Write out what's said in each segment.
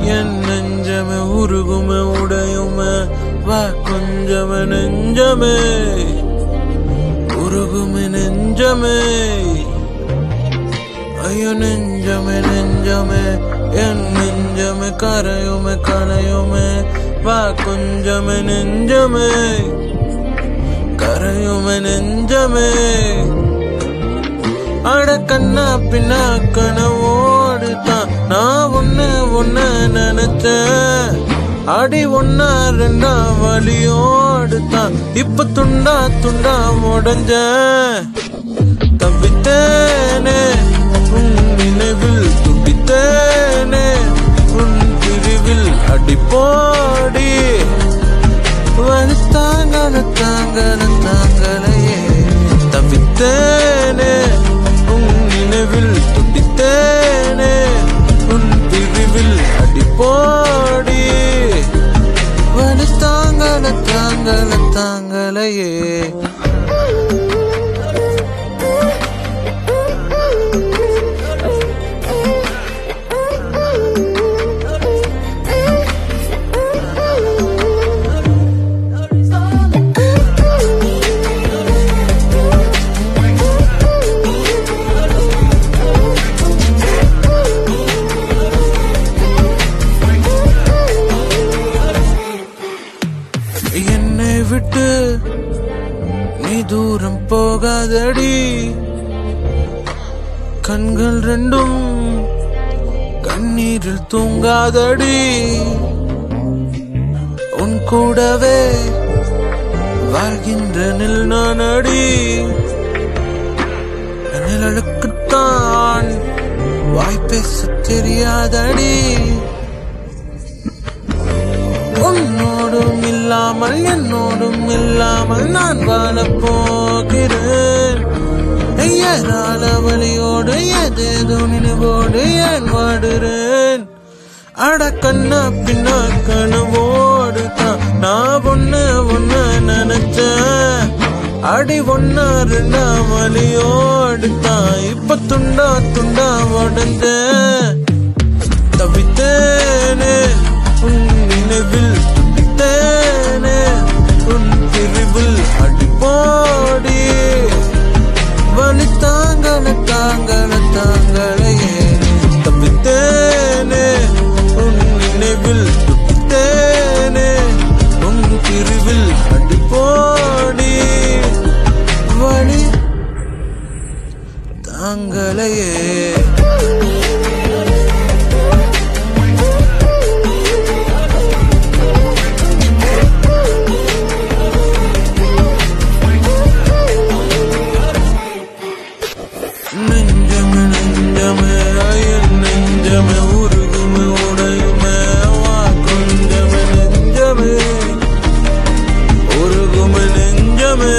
என் நெஞ்சமே உருகுமே உடையுமே வா கொஞ்சமே நெஞ்சமே உருகுமே நெஞ்சமே ஐயோ நெஞ்சமே நெஞ்சமே என் நெஞ்சமே கரையுமே கலையுமே வா கொஞ்சமே நெஞ்சமே கரையுமே நெஞ்சமே அட கண்ணா பின்னா கனவோடு தான் நான் ஒன்ன ஒன்ன நினைச்சேன் அடி ஒன்னா ரெண்டா வழியோடு தான் இப்ப துண்டா துண்டா உடஞ்ச தப்பித்தேனே உன் நினைவில் துடித்தேனே உன் பிரிவில் அடிப்போடி வலி தாங்கல தாங்கல தாங்கலையே தவித்தேனே உன் நினைவில் துடித்தேனே உன் பிரிவில் அடிப்போடி வலி தாங்கல தாங்கல தாங்கலையே என்னை விட்டு நீ தூரம் போகாதடி கண்கள் ரெண்டும் கண்ணீரில் தூங்காதடி உன் கூடவே வாழ்கின்ற நில் நான் அடி நிழலுக்குத்தான் வாய் பேச தெரியாதடி உன்னோடும் இல்லாமல் என்னோடும் இல்லாமல் நான் வாழப் போகிறேன் ஐயரால வழியோடு ஏதேதோ நினைவோடு ஏன் வாடுறேன் அட கண்ணா பின்னா கனவோடு தான் நான் ஒன்ன ஒன்ன நினைச்சேன் அடி ஒன்னா ரெண்டா வழியோடு தான் இப்ப துண்டா துண்டா உடஞ்சேன் தவித்தேனே உன் நினைவில் துடித்தேனே உன் பிரிவில் அடிப்போடி வலி தாங்கல தாங்கல தாங்கலையே தப்பித்தேனே உன் நினைவில் துடித்தேனே உன் பிரிவில் அடிப்போடி வலி தாங்கலையே நெஞ்சமே நெஞ்சமே அயன் நெஞ்சமே உருகுமே உடையுமே வா கொஞ்சமே நெஞ்சமே உருகுமே நெஞ்சமே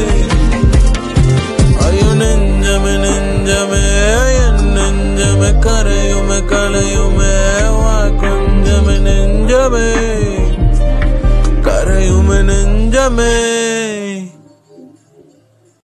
அயோ நெஞ்சமே நெஞ்சமே அயன் நெஞ்சமே கரையுமே கலையுமே வா கொஞ்சமே நெஞ்சமே கரையுமே நெஞ்சமே